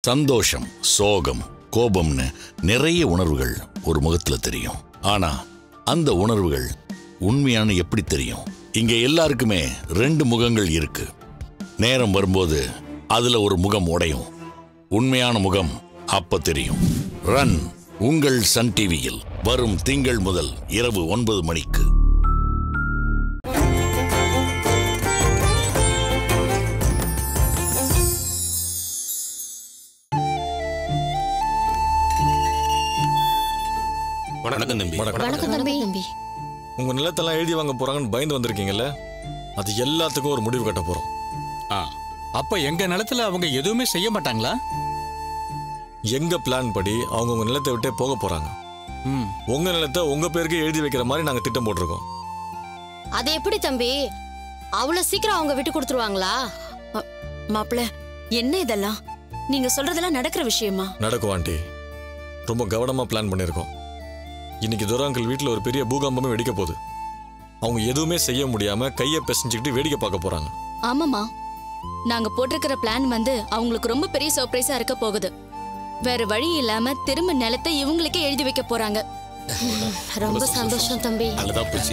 சந்தோஷம் சோகம் கோபம்னு நிறைய உணர்வுகள் ஒரு முகத்துல தெரியும் ஆனா அந்த உணர்வுகள் உண்மையான எப்படி தெரியும் இங்க எல்லாருக்குமே ரெண்டு முகங்கள் இருக்கு நேரம் வரும்போது அதுல ஒரு முகம் உடையும் உண்மையான முகம் அப்ப தெரியும் ரன் உங்கள் சன் டிவியில் வரும் திங்கள் முதல் இரவு ஒன்பது மணிக்கு வணக்கம் தம்பி வணக்கம் தம்பி தம்பி உங்க நிலத்தெல்லாம் எழுதி வாங்க போறாங்கன்னு பயந்து வந்திருக்கீங்கல்ல அது எல்லாத்துக்கும் ஒரு முடிவு கட்ட போறோம் ஆ அப்ப எங்க நிலத்துல அவங்க எதுவுமே செய்ய மாட்டாங்களா எங்க பிளான் படி அவங்க உங்க நிலத்தை விட்டே போக போறாங்க ம் உங்க நிலத்தை உங்க பேருக்கு எழுதி வைக்கிற மாதிரி நாங்க திட்டம் போட்டிருக்கோம் அது எப்படி தம்பி அவ்வளவு சீக்கிரம் அவங்க விட்டு கொடுத்துருவாங்களா மாப்பிள என்ன இதெல்லாம் நீங்க சொல்றதெல்லாம் நடக்கிற விஷயமா நடக்கும் ஆண்டி ரொம்ப கவனமா பிளான் பண்ணியிருக்கோம் இன்னைக்கு துராங்கல் வீட்டில் ஒரு பெரிய பூகம்பமே வெடிக்க போகுது அவங்க எதுவுமே செய்ய முடியாம கையை பிசைஞ்சுக்கிட்டு வேடிக்கை பார்க்க போறாங்க ஆமாமா நாங்க போட்டிருக்கிற பிளான் வந்து அவங்களுக்கு ரொம்ப பெரிய சர்ப்ரைஸா இருக்க போகுது வேற வழி இல்லாம திரும்ப நிலத்தை இவங்களுக்கே எழுதி வைக்க போறாங்க ரொம்ப சந்தோஷம் தம்பி நல்லதா போச்சு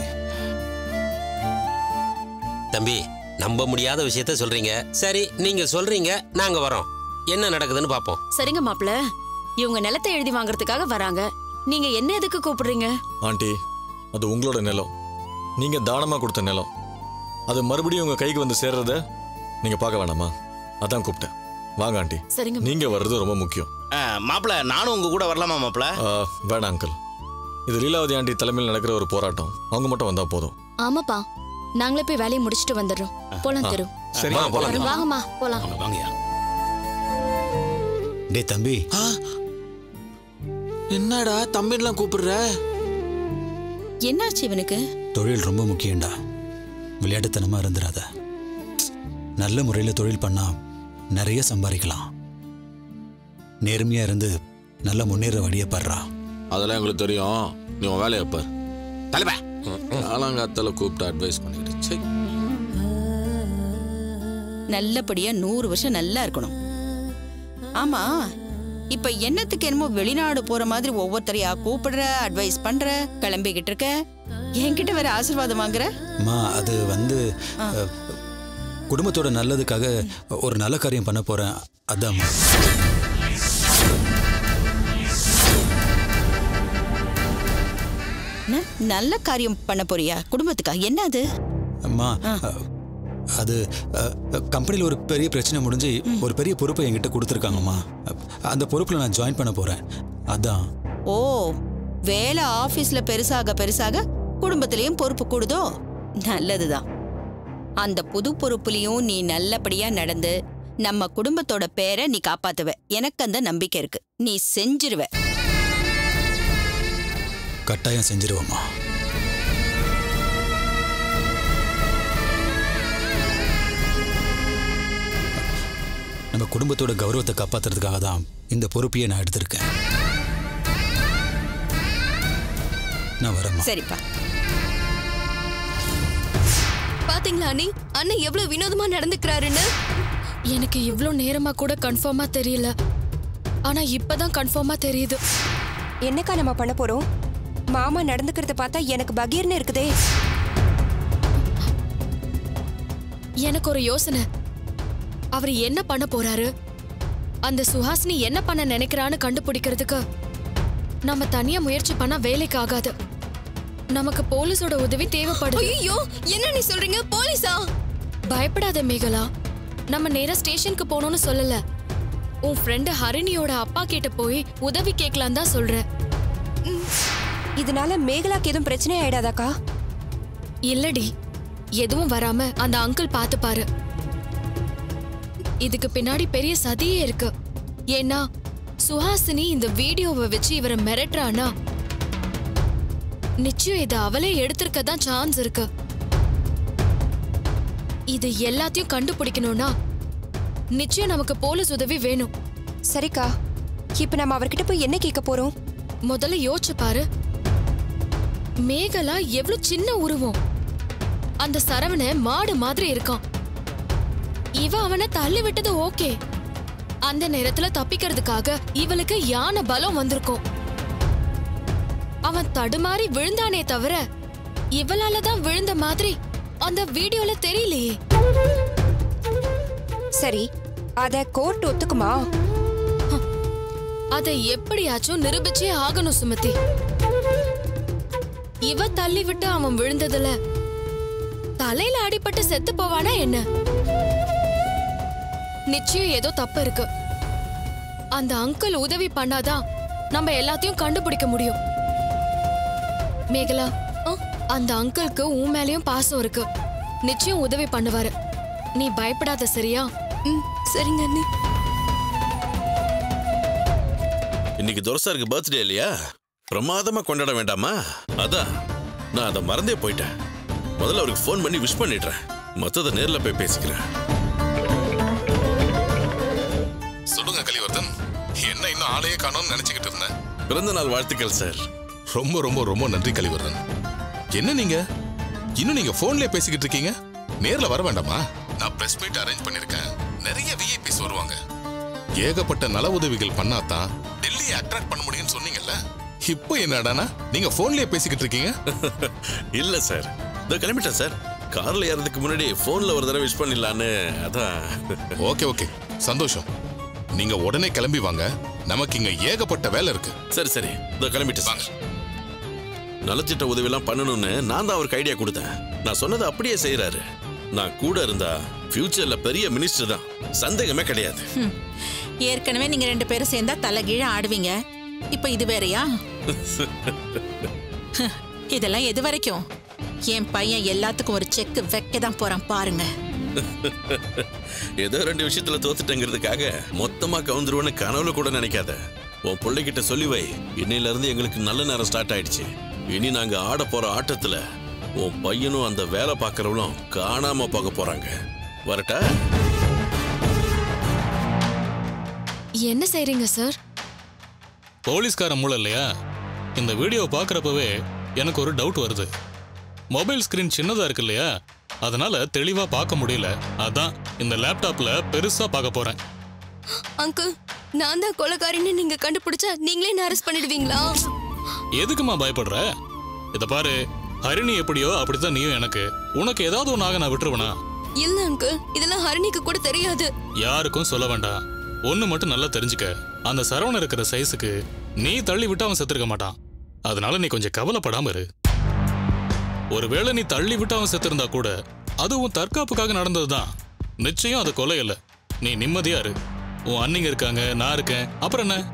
தம்பி நம்ப முடியாத விஷயத்த சொல்றீங்க சரி நீங்க சொல்றீங்க நாங்க வரோம் என்ன நடக்குதுன்னு பாப்போம் சரிங்க மாப்பிள இவங்க நிலத்தை எழுதி வாங்குறதுக்காக வராங்க நீங்க என்ன எதுக்கு கூப்பிடுறீங்க ஆண்டி அது உங்களோட நிலம் நீங்க தானமா கொடுத்த நிலம் அது மறுபடியும் உங்க கைக்கு வந்து சேர்றத நீங்க பார்க்க வேணாமா அதான் கூப்பிட்டேன் வாங்க ஆண்டி சரிங்க நீங்க வர்றது ரொம்ப முக்கியம் மாப்பிள நானும் உங்க கூட வரலாமா மாப்பிள ஆ, வேணாம் அங்கிள் இது லீலாவதி ஆண்டி தலைமையில் நடக்கிற ஒரு போராட்டம் அவங்க மட்டும் வந்தா போதும் ஆமாப்பா நாங்களே போய் வேலையை முடிச்சிட்டு வந்துடுறோம் போலாம் தெரு சரி வாங்க, போலாம். வாங்கம்மா போலாம் வாங்க, வாங்கய்யா டேய் தம்பி என்னடா தம்பின்லாம் கூப்பிடுற என்னாச்சு இவனுக்கு தொழில் ரொம்ப முக்கியம்டா விளையாட்டுத்தனமா இருந்துடாத நல்ல முறையில் தொழில் பண்ணா நிறைய சம்பாதிக்கலாம் நேர்மையா இருந்து நல்ல முன்னேற வழியை படுறா அதெல்லாம் எங்களுக்கு தெரியும் நீ உன் வேலையை பார் தலைப்பா காலாங்காத்தால கூப்பிட்டு அட்வைஸ் பண்ணிக்கிட்டு சே நல்லபடியா நூறு வருஷம் நல்லா இருக்கணும் ஆமா இப்ப என்னத்துக்கு என்னமோ வெளிநாடு போற மாதிரி ஒவ்வொருத்தரையா கூப்பிடுற அட்வைஸ் பண்ற கிளம்பிக்கிட்டு இருக்க என்கிட்ட வேற ஆசீர்வாதம் வாங்குற அம்மா அது வந்து அஹ், குடும்பத்தோட நல்லதுக்காக ஒரு நல்ல காரியம் பண்ண போறேன் அதாம்மா என்ன? நல்ல காரியம் பண்ண போறியா குடும்பத்துக்கா என்ன அது அம்மா அஹ், அது கம்பெனியில் ஒரு பெரிய பிரச்சனை முடிஞ்சு ஒரு பெரிய பொறுப்பை என்கிட்ட கொடுத்துருக்காங்கம்மா அந்த பொறுப்பில் நான் ஜாயின் பண்ண போறேன் அதான் ஓ வேலை ஆபீஸ்ல பெருசாக பெருசாக குடும்பத்திலயும் பொறுப்பு கூடுதோ நல்லதுதான் அந்த புது பொறுப்புலயும் நீ நல்லபடியா நடந்து நம்ம குடும்பத்தோட பேரை நீ காப்பாத்துவ எனக்கு அந்த நம்பிக்கை இருக்கு நீ செஞ்சிருவ கட்டாயம் செஞ்சிருவோம்மா நம்ம குடும்பத்தோட கௌரவத்தை காப்பாத்துறதுக்காக தான் இந்த பொறுப்பையே நான் எடுத்திருக்கேன் நான் வரேம்மா சரிப்பா பாத்தீங்களா அண்ணி அண்ணன் எவ்வளவு வினோதமா நடந்துக்கிறாருன்னு எனக்கு இவ்ளோ நேரமா கூட கன்ஃபார்மா தெரியல ஆனா இப்பதான் கன்ஃபார்மா தெரியுது என்னக்கா நம்ம பண்ண போறோம் மாமா நடந்துக்கிறத பார்த்தா எனக்கு பகீர்னு இருக்குதே எனக்கு ஒரு யோசனை அவர் என்ன பண்ண போறாரு அந்த சுஹாசினி என்ன பண்ண நினைக்கிறான்னு கண்டுபிடிக்கிறதுக்கு நம்ம தனியா முயற்சி பண்ணா வேலைக்கு ஆகாது நமக்கு போலீஸோட உதவி தேவைப்படுது ஐயோ என்ன நீ சொல்றீங்க போலீஸா பயப்படாத மேகலா நம்ம நேரா ஸ்டேஷனுக்கு போகணும்னு சொல்லல உன் ஃப்ரெண்டு ஹரிணியோட அப்பா கிட்ட போய் உதவி கேட்கலாம் தான் சொல்றேன் இதனால மேகலாக்கு எதுவும் பிரச்சனை ஆயிடாதாக்கா இல்லடி எதுவும் வராம அந்த அங்கிள் பாத்துப்பாரு இதுக்கு பின்னாடி பெரிய சதியே இருக்கு ஏன்னா சுஹாசினி இந்த வீடியோவை வச்சு இவரை மிரட்டுறானா நிச்சயம் இதை அவளே எடுத்திருக்க தான் சான்ஸ் இருக்கு இது எல்லாத்தையும் கண்டுபிடிக்கணும்னா நிச்சயம் நமக்கு போலீஸ் உதவி வேணும் சரிக்கா இப்ப நம்ம அவர்கிட்ட போய் என்ன கேட்க போறோம் முதல்ல யோசிச்சு பாரு மேகலா எவ்வளவு சின்ன உருவம் அந்த சரவண மாடு மாதிரி இருக்கான் இவ அவனை தள்ளி விட்டது ஓகே அந்த நேரத்துல தப்பிக்கிறதுக்காக இவளுக்கு யானை பலம் வந்திருக்கும் அவன் தடுமாறி விழுந்தானே தவிர இவளால தான் விழுந்த மாதிரி அந்த வீடியோல தெரியலையே சரி அத கோர்ட் ஒத்துக்குமா அதை எப்படியாச்சும் நிரூபிச்சே ஆகணும் சுமதி இவ தள்ளி விட்டு அவன் விழுந்ததுல தலையில அடிபட்டு செத்து போவானா என்ன நிச்சயம் ஏதோ தப்பு இருக்கு அந்த அங்கிள் உதவி பண்ணாதான் நம்ம எல்லாத்தையும் கண்டுபிடிக்க முடியும் மேகலா அந்த அங்கிளுக்கு உன் மேலயும் பாசம் இருக்கு நிச்சயம் உதவி பண்ணுவாரு நீ பயப்படாத சரியா ம் சரிங்க அண்ணி இன்னைக்கு துரசாருக்கு பர்த்டே இல்லையா பிரமாதமா கொண்டாட வேண்டாமா அதான் நான் அதை மறந்தே போயிட்டேன் முதல்ல அவருக்கு ஃபோன் பண்ணி விஷ் பண்ணிடுறேன் மொத்தத்தை நேர்ல போய் பேசிக்கிறேன் சொல்லுங்க கலிவர்தன் என்ன இன்னும் ஆளையே காணோம்னு நினைச்சுக்கிட்டு இருந்தேன் பிறந்த நாள் வாழ்த்துக்கள் சார் ரொம்ப ரொம்ப ரொம்ப நன்றி கலிவர்தன் என்ன நீங்க இன்னும் நீங்க போன்லயே பேசிக்கிட்டு இருக்கீங்க நேர்ல வர வேண்டாமா நான் பிரஸ் மீட் அரேஞ்ச் பண்ணிருக்கேன் நிறைய விஐபிஸ் வருவாங்க ஏகப்பட்ட நல உதவிகள் பண்ணாதான் டெல்லியை அட்ராக்ட் பண்ண முடியும்னு சொன்னீங்கல்ல இப்போ என்னடானா நீங்க போன்லயே பேசிக்கிட்டு இருக்கீங்க இல்ல சார் இதோ கிளம்பிட்டேன் சார் கார்ல ஏறதுக்கு முன்னாடி போன்ல ஒரு தடவை விஷ் பண்ணிடலான்னு அதான் ஓகே ஓகே சந்தோஷம் நீங்க உடனே கிளம்பி வாங்க நமக்கு இங்க ஏகப்பட்ட வேலை இருக்கு சரி சரி இதோ கிளம்பிட்டு சார் நலத்திட்ட உதவியெல்லாம் பண்ணணும்னு நான் தான் அவருக்கு ஐடியா கொடுத்தேன் நான் சொன்னதை அப்படியே செய்யறாரு நான் கூட இருந்தா ஃபியூச்சர்ல பெரிய மினிஸ்டர் தான் சந்தேகமே கிடையாது ஹம். ஏற்கனவே நீங்க ரெண்டு பேரும் சேர்ந்தா தலைகீழ ஆடுவீங்க இப்ப இது வேறயா ஹம். இதெல்லாம் எது வரைக்கும் என் பையன் எல்லாத்துக்கும் ஒரு செக் வைக்க தான் போறான் பாருங்க ஏதோ ரெண்டு விஷயத்துல தோத்துட்டேங்கிறதுக்காக மொத்தமா கவுந்துருவேன்னு கனவுல கூட நினைக்காத உன் பிள்ளைகிட்ட சொல்லி வை இன்னையில இருந்து எங்களுக்கு நல்ல நேரம் ஸ்டார்ட் ஆயிடுச்சு இனி நாங்க ஆட போற ஆட்டத்துல உன் பையனும் அந்த வேலை பார்க்கறவளும் காணாம போக போறாங்க வரட்டா என்ன செய்றீங்க சார் போலீஸ்கார மூளை இல்லையா இந்த வீடியோ பார்க்குறப்பவே எனக்கு ஒரு டவுட் வருது மொபைல் ஸ்கிரீன் சின்னதா இருக்கு இல்லையா அதனால தெளிவா பார்க்க முடியல அதான் இந்த லேப்டாப்ல பெருசா பார்க்க போறேன் அங்கிள் நான் தான் கொலைகாரின்னு நீங்க கண்டுபிடிச்சா நீங்களே என்ன அரெஸ்ட் பண்ணிடுவீங்களா எதுக்குமா பயப்படுற இத பாரு ஹரிணி எப்படியோ அப்படித்தான் நீயும் எனக்கு உனக்கு ஏதாவது ஒன்னாக நான் விட்டுருவனா இல்ல அங்கிள் இதெல்லாம் ஹரிணிக்கு கூட தெரியாது யாருக்கும் சொல்ல வேண்டாம் ஒண்ணு மட்டும் நல்லா தெரிஞ்சுக்க அந்த சரவணன் இருக்கிற சைஸுக்கு நீ தள்ளி விட்டு அவன் செத்துருக்க மாட்டான் அதனால நீ கொஞ்சம் கவலைப்படாம இரு ஒருவேளை நீ தள்ளி விட்டு அவன் செத்திருந்தா கூட அதுவும் தற்காப்புக்காக நடந்ததுதான் நிச்சயம் அது கொலை இல்ல நீ நிம்மதியா இரு உன் அண்ணிங்க இருக்காங்க நான் இருக்கேன் அப்புறம் என்ன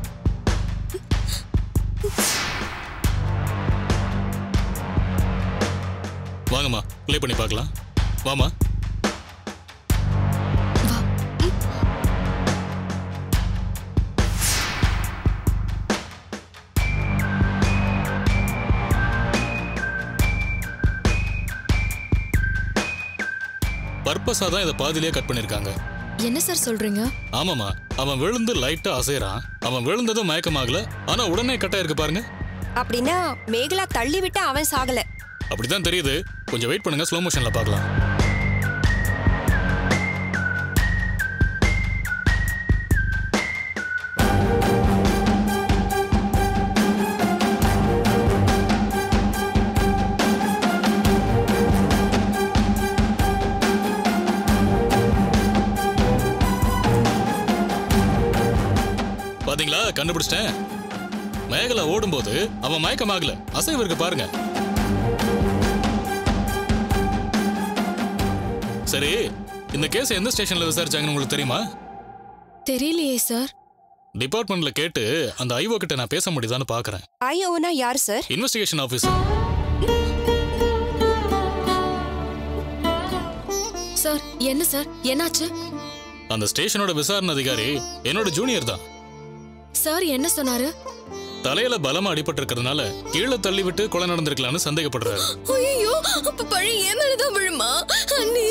வாங்கம்மா ப்ளே பண்ணி பார்க்கலாம் வாமா பர்பஸா தான் இதை பாதியிலே கட் பண்ணிருக்காங்க என்ன சார் சொல்றீங்க ஆமாமா அவன் விழுந்து லைட்டா அசைறான் அவன் விழுந்ததும் மயக்கமாகல ஆனா உடனே கட்டா இருக்கு பாருங்க அப்படின்னா மேகலா தள்ளி விட்டு அவன் சாகல அப்படிதான் தெரியுது கொஞ்சம் வெயிட் பண்ணுங்க ஸ்லோ மோஷன்ல பார்க்கலாம் பாத்தீங்களா கண்டுபிடிச்சிட்டேன் மேகலா ஓடும்போது அவன் மயக்கமாகல அசைவு இருக்கு பாருங்க சரி இந்த கேஸ் எந்த ஸ்டேஷன்ல விசாரிச்சாங்கன்னு உங்களுக்கு தெரியுமா தெரியலையே சார் டிபார்ட்மெண்ட்ல கேட்டு அந்த ஐஓ கிட்ட நான் பேச முடியுதான்னு பாக்குறேன் ஐயோனா யார் சார் இன்வெஸ்டிகேஷன் ஆபீசர் சார் என்ன சார் என்னாச்சு அந்த ஸ்டேஷனோட விசாரணை அதிகாரி என்னோட ஜூனியர் தான் சார் என்ன சொன்னாரு தலையில பலமா அடிபட்டிருக்கிறதுனால கீழே தள்ளி விட்டு கொலை நடந்திருக்கலாம்னு சந்தேகப்படுறாரு ஐயோ அப்ப பழி என் மேலதான் விழுமா அண்ணி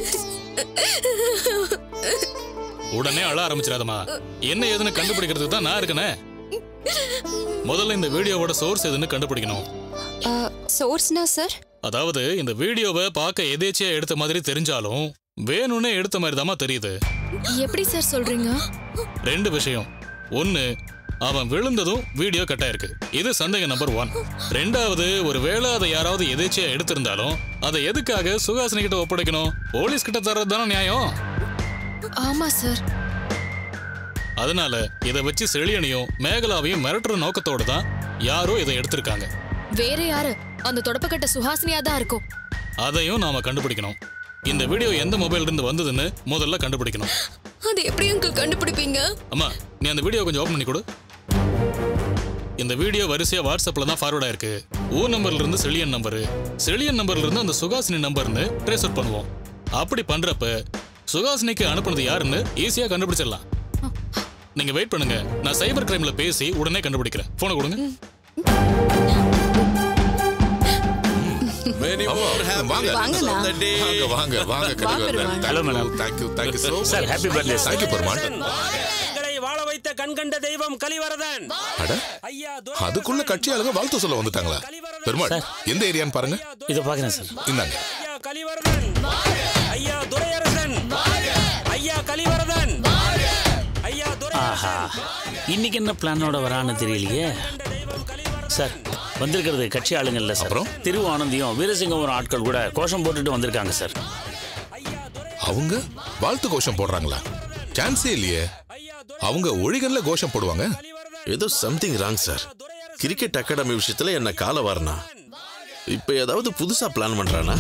உடனே அழ ஆரம்பிச்சிடாதமா என்ன ஏதுன்னு கண்டுபிடிக்கிறதுக்கு தான் நான் இருக்கனே முதல்ல இந்த வீடியோவோட சோர்ஸ் எதுன்னு கண்டுபிடிக்கணும் சோர்ஸ்னா சார் அதாவது இந்த வீடியோவை பார்க்க எதேச்சியா எடுத்த மாதிரி தெரிஞ்சாலும் வேணும்னே எடுத்த மாதிரி தெரியுது எப்படி சார் சொல்றீங்க ரெண்டு விஷயம் ஒன்னு அவன் விழுந்ததும் வீடியோ கட் ஆயிருக்கு இது சந்தேகம் நம்பர் ஒன் ரெண்டாவது ஒரு வேளை அதை யாராவது எதேச்சியா எடுத்திருந்தாலும் அதை எதுக்காக சுகாசினி கிட்ட ஒப்படைக்கணும் போலீஸ் கிட்ட தர்றது தானே நியாயம் ஆமா சார் அதனால இதை வச்சு செழியனையும் மேகலாவையும் மிரட்டுற நோக்கத்தோட தான் யாரோ இதை எடுத்திருக்காங்க வேற யாரு அந்த தொடப்பக்கட்ட சுஹாசினியா தான் இருக்கும் அதையும் நாம கண்டுபிடிக்கணும் இந்த வீடியோ எந்த மொபைல்ல இருந்து வந்ததுன்னு முதல்ல கண்டுபிடிக்கணும் அது எப்படி அங்கிள் கண்டுபிடிப்பீங்க அம்மா நீ அந்த வீடியோ கொஞ்சம் ஓபன் பண்ணி கொடு இந்த வீடியோ வரிசையா வாட்ஸ்அப்ல தான் ஃபார்வர்ட் ஆயிருக்கு ஊ நம்பர்ல இருந்து செழியன் நம்பரு செழியன் நம்பர்ல இருந்து அந்த சுகாசினி நம்பர்னு ட்ரேஸ் அவுட் பண்ணுவோம் அப்படி பண்றப்ப சுகாசினிக்கு அனுப்புனது யாருன்னு ஈஸியா கண்டுபிடிச்சிடலாம் நீங்க வெயிட் பண்ணுங்க நான் சைபர் கிரைம்ல பேசி உடனே கண்டுபிடிக்கிறேன் போனை கொடுங்க Many more happy வாங்க returns of the day. வாங்க வாங்க வாங்க Kalivardhan Hello, madam. Thank you thank you so Sir, happy birthday, sir. Thank you Perumal எங்களை வாழ வைத்த கண்கண்ட தெய்வம் கலிவரதன் அட அதுக்குள்ள கட்சி ஆளுங்க வாழ்த்து சொல்ல வந்துட்டாங்களா பெருமாள் எந்த ஏரியான்னு பாருங்க இதை பார்க்குறேன் சார் இந்தாங்க ஐயா கலிவரதன் ஐயா துரையரசன் ஐயா கலிவரதன் ஐயா துரை ஆஹா இன்னைக்கு என்ன பிளானோட வரான்னு தெரியலையே சார் வந்திருக்கிறது கட்சி ஆளுங்க இல்ல சார் அப்புறம்? திரு ஆனந்தியும் வீரசிங்கம் ஒரு ஆட்கள் கூட கோஷம் போட்டுட்டு வந்திருக்காங்க சார் அவங்க வாழ்த்து கோஷம் போடுறாங்களா சான்ஸே இல்லையே அவங்க ஒழிகன்ல கோஷம் போடுவாங்க ஏதோ something wrong sir cricket academy விஷயத்துல என்ன கால வரனா இப்ப ஏதாவது புதுசா பிளான் பண்றானா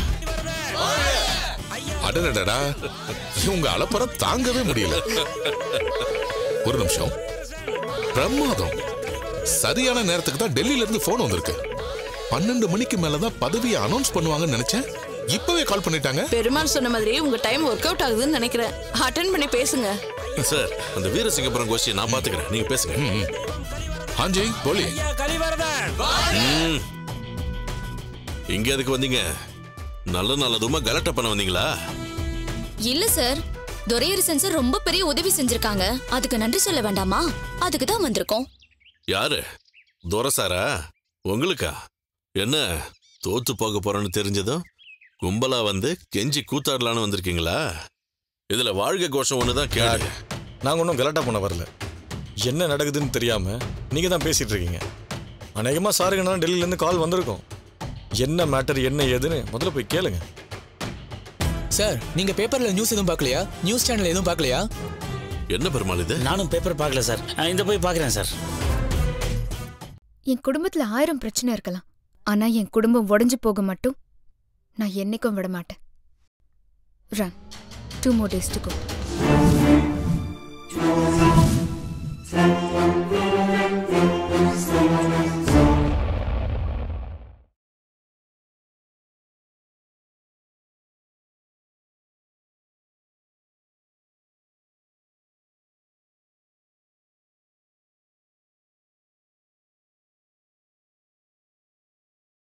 அடடடடா இவங்க அலப்பற தாங்கவே முடியல ஒரு நிமிஷம் பிரமாதம் சரியான நேரத்துக்கு தான் டெல்லியில இருந்து போன் வந்திருக்கு பன்னெண்டு மணிக்கு மேலதான் பதவியை அனௌன்ஸ் பண்ணுவாங்கன்னு நினைச்சேன் இப்பவே கால் பண்ணிட்டாங்க பெருமாள் சொன்ன மாதிரி உங்க டைம் ஒர்க் அவுட் ஆகுதுன்னு நினைக்கிறேன் அட்டன் பண்ணி பேசுங்க சார் அந்த வீரசிங்கபுரம் கோஷ்டியை நான் பாத்துக்கிறேன் நீங்க பேசுங்க ஹாஞ்சி போலி ஐயா கலிவரதன் ம். இங்க எதுக்கு வந்தீங்க நல்ல நல்லதுமா கலட்ட பண்ண வந்தீங்களா இல்ல சார் துரையரசன் சார் ரொம்ப பெரிய உதவி செஞ்சிருக்காங்க அதுக்கு நன்றி சொல்ல வேண்டாமா அதுக்கு தான் வந்திருக்கோம் யாரு துரசாரா உங்களுக்கா என்ன தோத்து போக போறோன்னு தெரிஞ்சதும் கும்பலா வந்து கெஞ்சி கூத்தாடலான்னு வந்திருக்கீங்களா இதுல வாழ்க கோஷம் ஒண்ணுதான் கேடு நாங்கள் ஒன்றும் கலாட்டா பண்ண வரல என்ன நடக்குதுன்னு தெரியாம நீங்க தான் பேசிட்டு இருக்கீங்க அநேகமாக சாருக்கு நான் டெல்லியிலேருந்து கால் வந்திருக்கோம் என்ன மேட்டர் என்ன ஏதுன்னு முதல்ல போய் கேளுங்க சார் நீங்க பேப்பர்ல நியூஸ் எதுவும் பார்க்கலையா நியூஸ் சேனல் எதுவும் பார்க்கலையா என்ன பெருமாள் இது நானும் பேப்பர் பார்க்கல சார் நான் இந்த போய் பார்க்குறேன் சார் என் குடும்பத்துல ஆயிரம் பிரச்சனை இருக்கலாம் ஆனா என் குடும்பம் உடைஞ்சு போக மட்டும் நான் என்னைக்கும் விட மாட்டேன் run two more days to go